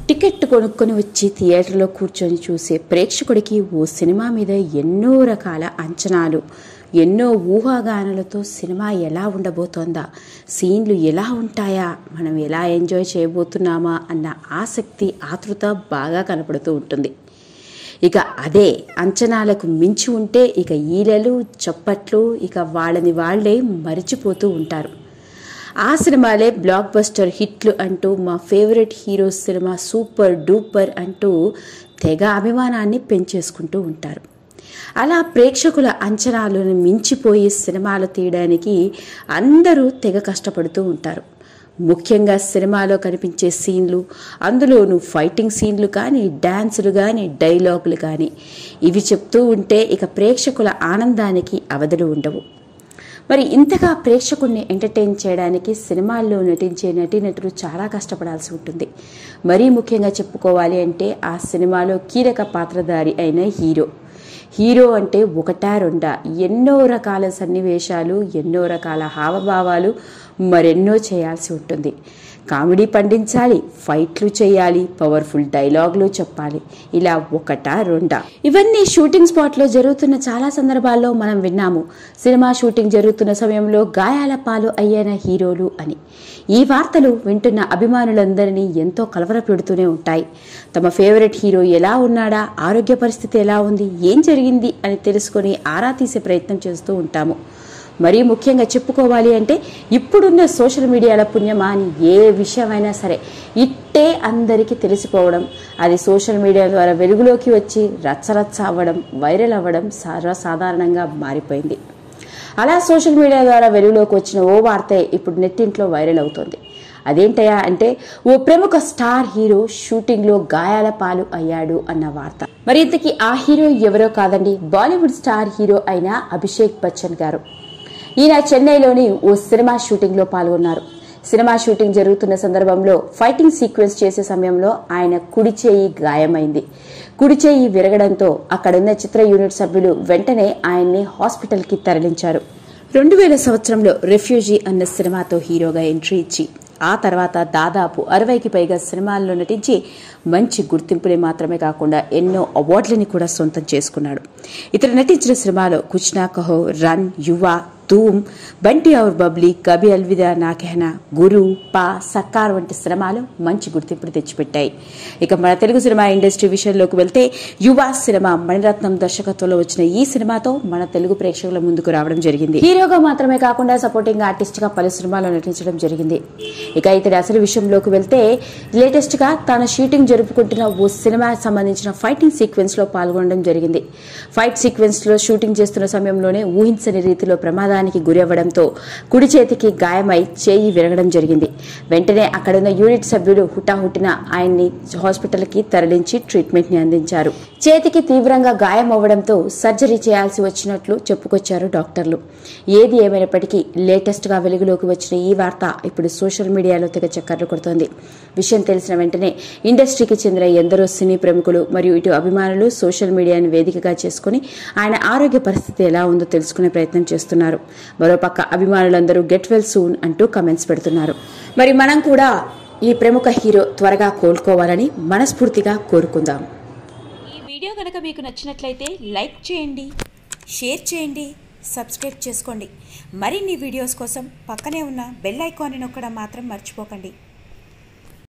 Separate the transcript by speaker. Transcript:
Speaker 1: ticket కొనుక్కొని వచ్చి థియేటర్లో కూర్చొని చూసే ప్రేక్షకుడికి ఓ సినిమా మీద ఎన్నో రకాల అంచనాలు ఎన్నో ఊహాగానాలతో సినిమా ఎలా ఉండబోతోందా సీన్లు ఎలా ఉంటాయా మనం ఎలా ఎంజాయ్ చేయబోతున్నామా అన్న ఆసక్తి ఆతృత బాగా కనపడుతూ ఉంటుంది ఇక అదే అంచనాలకు మించి ఉంటే ఇక ఈలలు చప్పట్లు ఇక వాళ్ళని వాళ్ళే మరిచిపోతూ ఉంటారు ఆ సినిమాలే బ్లాక్ బస్టర్ హిట్లు అంటూ మా favourite hero cinema super duper అంటూ తెగ అభిమానాన్ని పెంచేసుకుంటూ ఉంటారు అలా ప్రేక్షకుల అంచనాలను మించిపోయి సినిమాలు తీయడానికి అందరూ తెగ కష్టపడుతూ ఉంటారు ముఖ్యంగా సినిమాలో కనిపించే సీన్లు అందులోనూ ఫైటింగ్ సీన్లు కానీ డ్యాన్సులు కానీ డైలాగులు కానీ ఇవి చెప్తూ ఉంటే ఇక ప్రేక్షకుల ఆనందానికి అవధులు ఉండవు మరి ఇంతగా ప్రేక్షకుడిని ఎంటర్టైన్ చేయడానికి సినిమాల్లో నటించే నటీనటులు చాలా కష్టపడాల్సి ఉంటుంది మరీ ముఖ్యంగా చెప్పుకోవాలి అంటే ఆ సినిమాలో కీలక పాత్రధారి అయిన హీరో హీరో అంటే ఒకటా రెండా ఎన్నో రకాల సన్నివేశాలు ఎన్నో రకాల హావభావాలు మరెన్నో చేయాల్సి ఉంటుంది కామెడీ పండించాలి ఫైట్లు చేయాలి పవర్ఫుల్ డైలాగులు చెప్పాలి ఇలా ఒకటా రెండా ఇవన్నీ షూటింగ్ స్పాట్లో జరుగుతున్న చాలా సందర్భాల్లో మనం విన్నాము సినిమా షూటింగ్ జరుగుతున్న సమయంలో గాయాల పాలు అయ్యాన హీరోలు అని ఈ వార్తలు వింటున్న అభిమానులందరినీ ఎంతో కలవరపెడుతూనే ఉంటాయి తమ ఫేవరెట్ హీరో ఎలా ఉన్నాడా ఆరోగ్య పరిస్థితి ఎలా ఉంది ఏం జరిగింది అని తెలుసుకొని ఆరా తీసే ప్రయత్నం చేస్తూ ఉంటాము మరీ ముఖ్యంగా చెప్పుకోవాలి అంటే ఇప్పుడున్న సోషల్ మీడియాల పుణ్యమా అని ఏ విషయమైనా సరే ఇట్టే అందరికీ తెలిసిపోవడం అది సోషల్ మీడియా ద్వారా వెలుగులోకి వచ్చి రచ్చరచ్చ అవ్వడం వైరల్ అవ్వడం సర్వసాధారణంగా మారిపోయింది అలా సోషల్ మీడియా ద్వారా వెలుగులోకి వచ్చిన ఓ వార్తే ఇప్పుడు నెట్టింట్లో వైరల్ అవుతోంది అదేంటయా అంటే ఓ ప్రముఖ స్టార్ హీరో షూటింగ్లో గాయాల పాలు అయ్యాడు అన్న వార్త మరి ఇంతకీ ఆ హీరో ఎవరో కాదండి బాలీవుడ్ స్టార్ హీరో అయిన అభిషేక్ బచ్చన్ గారు ఈయన చెన్నైలోని ఓ సినిమా షూటింగ్లో పాల్గొన్నారు సినిమా షూటింగ్ జరుగుతున్న సందర్భంలో ఫైటింగ్ సీక్వెన్స్ చేసే సమయంలో ఆయన కుడి చేయి గాయమైంది కుడి చేయి విరగడంతో అక్కడున్న చిత్ర యూనిట్ సభ్యులు వెంటనే ఆయన్ని హాస్పిటల్కి తరలించారు రెండు వేల సంవత్సరంలో రెఫ్యూజీ అన్న సినిమాతో హీరోగా ఎంట్రీ ఇచ్చి ఆ తర్వాత దాదాపు అరవైకి పైగా సినిమాల్లో నటించి మంచి గుర్తింపుని మాత్రమే కాకుండా ఎన్నో అవార్డులని కూడా సొంతం చేసుకున్నాడు ఇతడు నటించిన సినిమాలో కుచ్నా కహో రన్ యువ ధూమ్ బంటి ఔర్ బబ్లీ కబి అల్విదా నా కెహనా గురు పా సర్కార్ వంటి సినిమాలు మంచి గుర్తింపుని తెచ్చిపెట్టాయి ఇక మన తెలుగు సినిమా ఇండస్ట్రీ విషయంలోకి వెళ్తే యువ సినిమా మణిరత్నం దర్శకత్వంలో వచ్చిన ఈ సినిమాతో మన తెలుగు ప్రేక్షకుల ముందుకు రావడం జరిగింది హీరోగా మాత్రమే కాకుండా సపోర్టింగ్ ఆర్టిస్ట్ గా పలు సినిమాల్లో నటించడం జరిగింది ఇక ఇతడి అసలు విషయంలోకి వెళ్తే లేటెస్ట్ గా తన షూటింగ్ జరుపుకుంటున్న ఓ సినిమా సంబంధించిన ఫైటింగ్ సీక్వెన్స్ లో పాల్గొనడం జరిగింది ఫైట్ సీక్వెన్స్ లో షూటింగ్ చేస్తున్న సమయంలోనే ఊహించని రీతిలో ప్రమాదానికి గురి అవ్వడంతో కుడి చేతికి గాయమై చేయి విరగడం జరిగింది వెంటనే అక్కడున్న యూనిట్ సభ్యులు హుటాహుటిన ఆయన్ని హాస్పిటల్కి తరలించి ట్రీట్మెంట్ ని అందించారు చేతికి తీవ్రంగా గాయం అవ్వడంతో సర్జరీ చేయాల్సి వచ్చినట్లు చెప్పుకొచ్చారు డాక్టర్లు ఏది ఏమైనప్పటికీ లేటెస్ట్ గా వెలుగులోకి వచ్చిన ఈ వార్త ఇప్పుడు సోషల్ మీడియాలో తెగ చక్కర్లు కొడుతోంది విషయం తెలిసిన వెంటనే ఇండస్ట్రీకి చెందిన ఎందరో సినీ ప్రముఖులు మరియు ఇటు అభిమానులు సోషల్ మీడియాను వేదికగా చేసుకుని ఆయన ఆరోగ్య పరిస్థితి ఎలా ఉందో తెలుసుకునే ప్రయత్నం చేస్తున్నారు మరోపక్క అభిమానులందరూ గెట్ వెల్ సూన్ అంటూ కమెంట్స్ పెడుతున్నారు మరి మనం కూడా ఈ ప్రముఖ హీరో త్వరగా కోలుకోవాలని మనస్ఫూర్తిగా కోరుకుందాం
Speaker 2: ఈ వీడియో కనుక మీకు నచ్చినట్లయితే లైక్ చేయండి షేర్ చేయండి సబ్స్క్రైబ్ చేసుకోండి మరిన్ని వీడియోస్ కోసం పక్కనే ఉన్న బెల్ ఐకాన్ని నొక్కడం మాత్రం మర్చిపోకండి